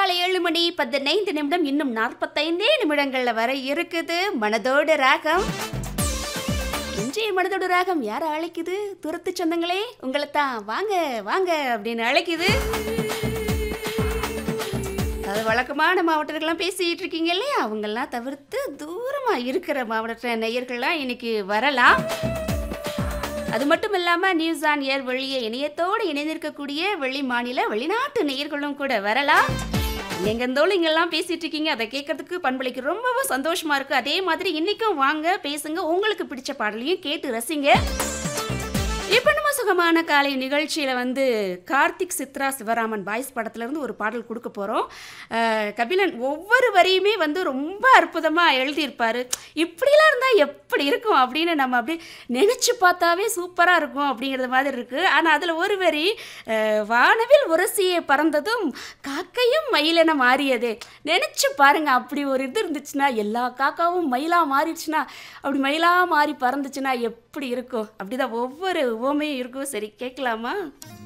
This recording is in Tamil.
காலை ஏழு மணி பதினைந்து நிமிடம் இன்னும் நாற்பத்தைந்தே நிமிடங்கள்ல வர இருக்குது மனதோடு ராகம் இன்றைய மனதோடு ராகம் யாரை அழைக்குது துரத்து சொந்தங்களே உங்களைத்தான் வாங்க வாங்க அப்படின்னு அழைக்குது அது வழக்கமான மாவட்டர்கள்லாம் பேசிட்டு இருக்கீங்க இல்லையா அவங்கெல்லாம் தவிர்த்து தூரமா இருக்கிற மாவட்ட நேயர்கள்லாம் இன்னைக்கு வரலாம் அது மட்டும் இல்லாமல் நியூஸ் ஆன் ஏர் வெளியே இணையத்தோடு இணைந்திருக்கக்கூடிய வெளி மாநில வெளிநாட்டு நேயர்களும் கூட வரலாம் எங்கேருந்தோலும் இங்கெல்லாம் பேசிட்டு இருக்கீங்க அதை கேட்கறதுக்கு பண்பளிக்கு ரொம்பவும் சந்தோஷமா இருக்கு அதே மாதிரி இன்னைக்கும் வாங்க பேசுங்க உங்களுக்கு பிடிச்ச பாடலையும் கேட்டு ரசிங்க இப்போ நம்ம சுகமான காலை நிகழ்ச்சியில் வந்து கார்த்திக் சித்ரா சிவராமன் பாய்ஸ் படத்துலேருந்து ஒரு பாடல் கொடுக்க போகிறோம் கபிலன் ஒவ்வொரு வரியுமே வந்து ரொம்ப அற்புதமாக எழுதியிருப்பார் இப்படிலாம் இருந்தால் எப்படி இருக்கும் அப்படின்னு நம்ம அப்படி நினச்சி பார்த்தாவே சூப்பராக இருக்கும் அப்படிங்கிறது மாதிரி இருக்குது ஆனால் அதில் ஒரு வரி அஹ், வானவில் உரசியே பறந்ததும் காக்கையும் மயிலென மாறியதே நினச்சி பாருங்க அப்படி ஒரு இது இருந்துச்சுன்னா எல்லா காக்காவும் மயிலாக மாறிடுச்சுன்னா அப்படி மயிலாக மாறி பறந்துச்சுன்னா எப்படி இருக்கும் அப்படிதான் ஒவ்வொரு ஓமையும் இருக்கும் சரி கேட்கலாமா